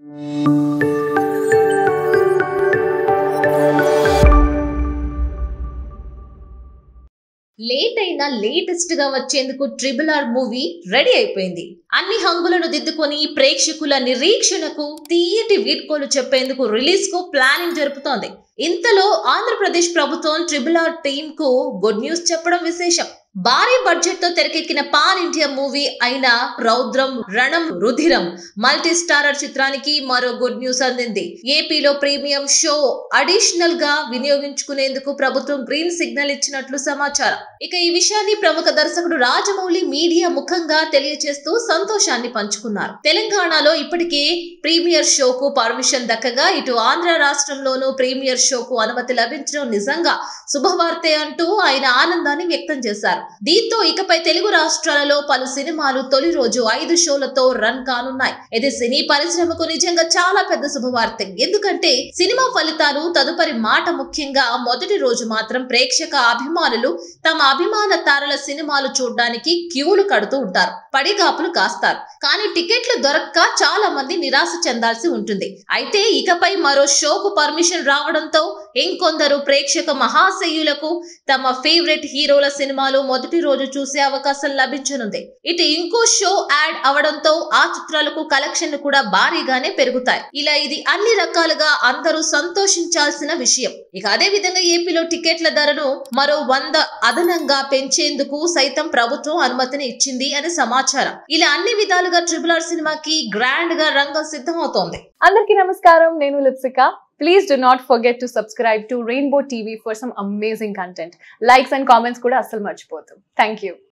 late అయినా latest గా వచ్చేందుకు ట్రిబుల్ ఆర్ మూవీ రెడీ అయిపోయింది అన్ని హంగులను దిద్దుకొని ప్రేక్షకుల నిరీక్షణకు తీయటి వీడ్కోలు చెప్పేందుకు రిలీజ్ కు ప్లానింగ్ జరుపుతోంది ఇంతలో ఆంధ్రప్రదేశ్ ప్రభుత్వం ట్రిబుల్ ఆర్ టీమ్ కు గుడ్ న్యూస్ చెప్పడం విశేషం భారీ బడ్జెట్ తో తెరకెక్కిన పాన్ ఇండియా మూవీ అయిన రౌద్రం రణం రుధిరం మల్టీ స్టారర్ చిత్రానికి మరో గుడ్ న్యూస్ అందింది ఏపీలో ప్రీమియం షో అడిషనల్ గా వినియోగించుకునేందుకు ప్రభుత్వం గ్రీన్ సిగ్నల్ ఇచ్చినట్లు సమాచారం ఇక ఈ విషయాన్ని ప్రముఖ దర్శకుడు రాజమౌళి మీడియా ముఖంగా తెలియజేస్తూ సంతోషాన్ని పంచుకున్నారు తెలంగాణలో ఇప్పటికే ప్రీమియర్ షోకు పర్మిషన్ దక్కగా ఇటు ఆంధ్ర రాష్ట్రంలోనూ ప్రీమియర్ షోకు అనుమతి లభించడం నిజంగా శుభవార్తే అంటూ ఆయన ఆనందాన్ని వ్యక్తం చేశారు దీంతో ఇకపై తెలుగు రాష్ట్రాలలో పలు సినిమాలు తొలి రోజు ఐదు షోలతో రన్ కానున్నాయి ఇది సినీ పరిశ్రమకు నిజంగా చాలా పెద్ద శుభవార్త ఎందుకంటే సినిమా ఫలితాలు తదుపరి మాట ముఖ్యంగా మొదటి రోజు మాత్రం ప్రేక్షక అభిమానులు తమ అభిమాన తారల సినిమాలు చూడడానికి క్యూలు కడుతూ ఉంటారు పడిగాపులు కాస్తారు కానీ టికెట్లు దొరక్క చాలా మంది నిరాశ చెందాల్సి ఉంటుంది అయితే ఇకపై మరో షోకు పర్మిషన్ రావడంతో ఇంకొందరు ప్రేక్షక మహాశయులకు తమ ఫేవరెట్ హీరోల సినిమాలు మొదటి రోజు చూసే అవకాశం లభించనుంది ఇటు ఇంకో షో యాడ్ అవడంతో ఆ చిత్రాలకు కలెక్షన్లు కూడా భారీగానే పెరుగుతాయి ఇలా ఇది అన్ని రకాలుగా అందరూ సంతోషించాల్సిన విషయం ఇక అదే విధంగా ఏపీలో టికెట్ల ధరను మరో వంద అదనంగా పెంచేందుకు సైతం ప్రభుత్వం అనుమతిని ఇచ్చింది అని సమాచారం ఇలా అన్ని విధాలుగా ట్రిపుల్ ఆర్ సినిమాకి గ్రాండ్ గా రంగం సిద్ధమవుతోంది అందరికీ నమస్కారం నేను Lipsika please do not forget to subscribe to rainbow TV for some amazing content likes and comments కూడా అస్సలు మర్చిపోతాం థ్యాంక్ యూ